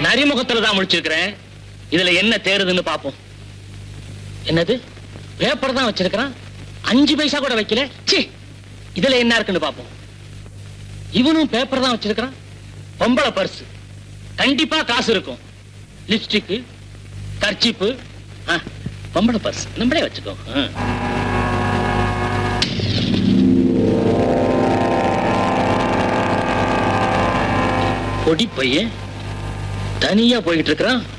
நரிமுகத்துல தான் முடிச்சிருக்கிறேன் இதுல என்ன தேருதுன்னு பாப்போம் என்னது பேப்பர் தான் வச்சிருக்கிறான் அஞ்சு பைசா கூட வைக்கல ச்சீ இதுல என்ன இருக்குன்னு பாப்போம் இவனும் பேப்பர் தான் வச்சிருக்கிறான் பொம்பளை பர்ஸ் கண்டிப்பா காசு இருக்கும் லிப்ஸ்டிக் கர்ச்சிப்பு பொம்பளை பர்ஸ் நம்மளே வச்சுக்கோ ஆ. பொடி பையன் தனியா போயிட்டு இருக்கிறான்